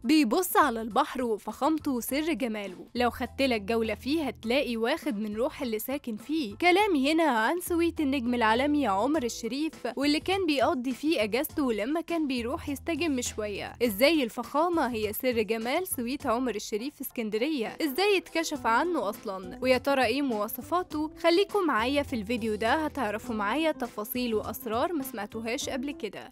بيبص على البحر وفخامته وسر جماله لو خدتلك جولة فيه هتلاقي واخد من روح اللي ساكن فيه كلامي هنا عن سويت النجم العالمي عمر الشريف واللي كان بيقضي فيه اجازته لما كان بيروح يستجم شوية ازاي الفخامة هي سر جمال سويت عمر الشريف في اسكندرية ازاي اتكشف عنه اصلا ويا ترى ايه مواصفاته خليكم معايا في الفيديو ده هتعرفوا معايا تفاصيل واسرار ما سمعتوهاش قبل كده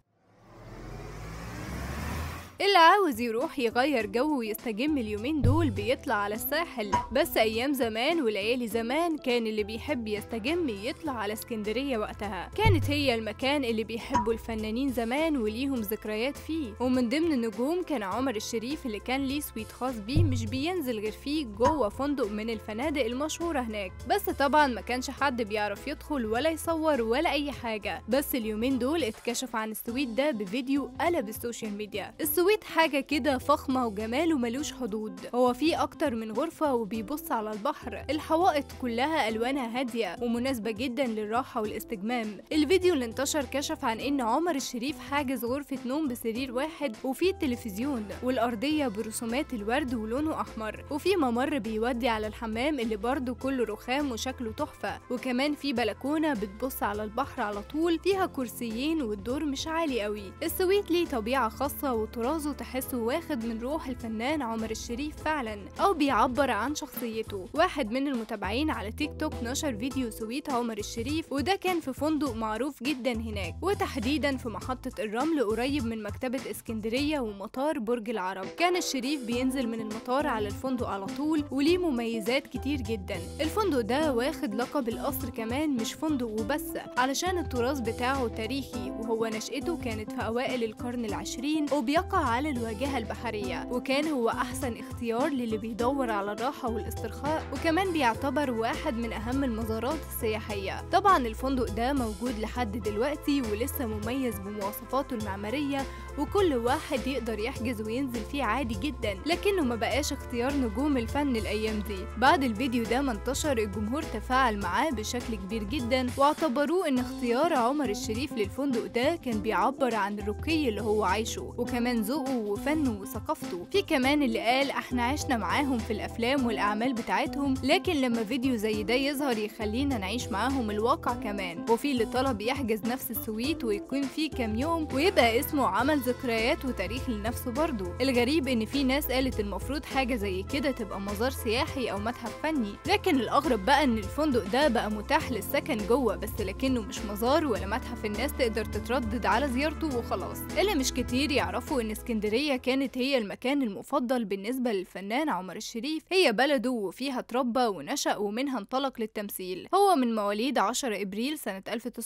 اللي عاوز يروح يغير جو ويستجم اليومين دول بيطلع على الساحل بس ايام زمان وليالي زمان كان اللي بيحب يستجم يطلع على اسكندرية وقتها كانت هي المكان اللي بيحبوا الفنانين زمان وليهم ذكريات فيه ومن ضمن النجوم كان عمر الشريف اللي كان ليه سويت خاص بيه مش بينزل غير فيه جوه فندق من الفنادق المشهورة هناك بس طبعا ما كانش حد بيعرف يدخل ولا يصور ولا اي حاجة بس اليومين دول اتكشف عن السويت ده بفيديو قلب السوشيال ميديا السويت حاجة كده فخمة وجماله ملوش حدود هو فيه أكتر من غرفة وبيبص على البحر الحوائط كلها ألوانها هادية ومناسبة جدا للراحة والاستجمام الفيديو اللي انتشر كشف عن إن عمر الشريف حاجز غرفة نوم بسرير واحد وفيه تلفزيون والأرضية برسومات الورد ولونه أحمر وفي ممر بيودي على الحمام اللي برضه كله رخام وشكله تحفة وكمان في بلكونة بتبص على البحر على طول فيها كرسيين والدور مش عالي قوي السويت ليه طبيعة خاصة وطرازه تحسه واخد من روح الفنان عمر الشريف فعلا او بيعبر عن شخصيته واحد من المتابعين على تيك توك نشر فيديو سويت عمر الشريف وده كان في فندق معروف جدا هناك وتحديدا في محطة الرمل قريب من مكتبة اسكندرية ومطار برج العرب كان الشريف بينزل من المطار على الفندق على طول وليه مميزات كتير جدا الفندق ده واخد لقب القصر كمان مش فندق وبس علشان التراث بتاعه تاريخي وهو نشأته كانت في أوائل القرن العشرين وبيقع على الواجهة البحرية وكان هو أحسن اختيار للي بيدور على الراحة والاسترخاء وكمان بيعتبر واحد من أهم المزارات السياحية طبعا الفندق ده موجود لحد دلوقتي ولسه مميز بمواصفاته المعمارية وكل واحد يقدر يحجز وينزل فيه عادي جدا لكنه ما بقاش اختيار نجوم الفن الأيام دي بعد الفيديو ده ما انتشر الجمهور تفاعل معاه بشكل كبير جدا واعتبروه ان اختيار عمر الشريف للفندق ده كان بيعبر عن الرقي اللي هو عايشه وكمان ذوقه وفنه وثقافته في كمان اللي قال احنا عشنا معاهم في الافلام والاعمال بتاعتهم لكن لما فيديو زي ده يظهر يخلينا نعيش معاهم الواقع كمان وفي اللي طلب يحجز نفس السويت ويكون فيه كام يوم ويبقى اسمه عمل ذكريات وتاريخ لنفسه برضه الغريب ان في ناس قالت المفروض حاجه زي كده تبقى مزار سياحي او متحف فني لكن الاغرب بقى ان الفندق ده بقى متاح للسكن جوه بس لكنه مش مزار ولا متحف الناس تقدر تتردد على زيارته وخلاص اللي مش كتير يعرفوا ان اسكندريه كانت هي المكان المفضل بالنسبه للفنان عمر الشريف هي بلده وفيها اتربى ونشأ ومنها انطلق للتمثيل هو من مواليد 10 ابريل سنه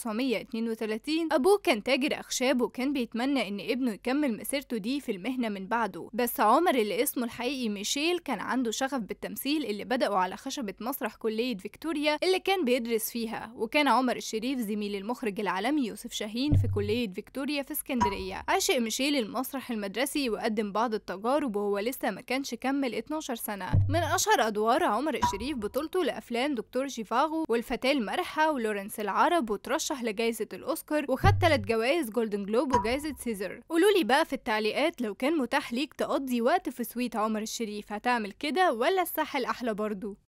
1932 ابوه كان تاجر اخشاب وكان بيتمنى ان ابنه يكمل مسيرته دي في المهنه من بعده بس عمر اللي اسمه الحقيقي ميشيل كان عنده شغف بالتمثيل اللي بدأوا على خشبه مسرح كليه فيكتوريا اللي كان بيدرس فيها وكان عمر الشريف زميل المخرج العالمي يوسف شاهين في كليه فيكتوريا في اسكندريه عاشق ميشيل المسرح المدرسي وقدم بعض التجارب وهو لسه ما كانش كمل 12 سنه من اشهر ادوار عمر الشريف بطولته لافلام دكتور جيفاغو والفتاه المرحه ولورنس العرب وترشح لجائزه الاوسكار وخد ثلاث جوائز جولدن جلوب وجائزه سيزر قولوا لي بقى في التعليقات لو كان متاح ليك تقضي وقت في سويت عمر الشريف هتعمل كده ولا الساحل احلى برضو